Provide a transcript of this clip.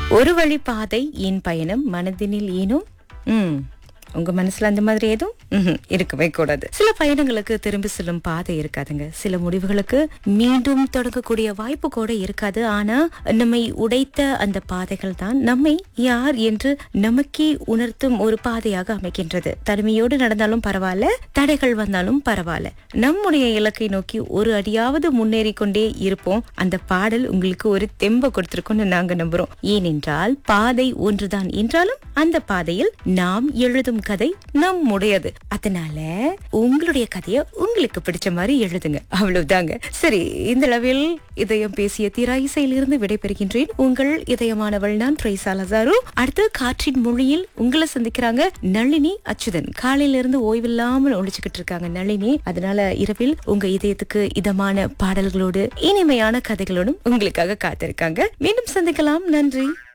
ஒரு வழி பாதை என் பயணம் மனதினில் ஏனும் ம் உங்க மனசுல அந்த மாதிரி எதுவும் ம்ஹும், இருக்கவே கூடாது சில பயணங்களுக்கு திரும்பி செல்லும் பாதை இருக்காதுங்க சில முடிவுகளுக்கு மீண்டும் தொடங்கக்கூடிய வாய்ப்பு கூட இருக்காது ஆனா நம்மை உடைத்த அந்த பாதைகள் தான் நம்மை யார் என்று நமக்கே உணர்த்தும் ஒரு பாதையாக அமைக்கின்றது தனிமையோடு நடந்தாலும் பரவாயில்ல தடைகள் வந்தாலும் பரவாயில்ல நம்முடைய இலக்கை நோக்கி ஒரு அடியாவது முன்னேறி கொண்டே இருப்போம் அந்த பாடல் உங்களுக்கு ஒரு தெம்ப கொடுத்திருக்கும்னு நாங்க நம்புறோம் ஏனென்றால் பாதை ஒன்றுதான் என்றாலும் அந்த பாதையில் நாம் எழுதும் கதை நம்முடையது அதனால உங்களுடைய கதையை உங்களுக்கு பிடிச்ச மாதிரி எழுதுங்க அவ்வளவுதாங்க சரி இந்த அளவில் இதயம் பேசிய திராயிசையிலிருந்து விடைபெறுகின்றேன் உங்கள் இதயமானவள் நான் ட்ரைசா லசாரு அடுத்து காற்றின் மொழியில் உங்களை சந்திக்கிறாங்க நளினி அச்சுதன் காலையில இருந்து ஓய்வில்லாமல் ஒழிச்சுக்கிட்டு இருக்காங்க நளினி அதனால இரவில் உங்க இதயத்துக்கு இதமான பாடல்களோடு இனிமையான கதைகளோடும் உங்களுக்காக காத்திருக்காங்க மீண்டும் சந்திக்கலாம் நன்றி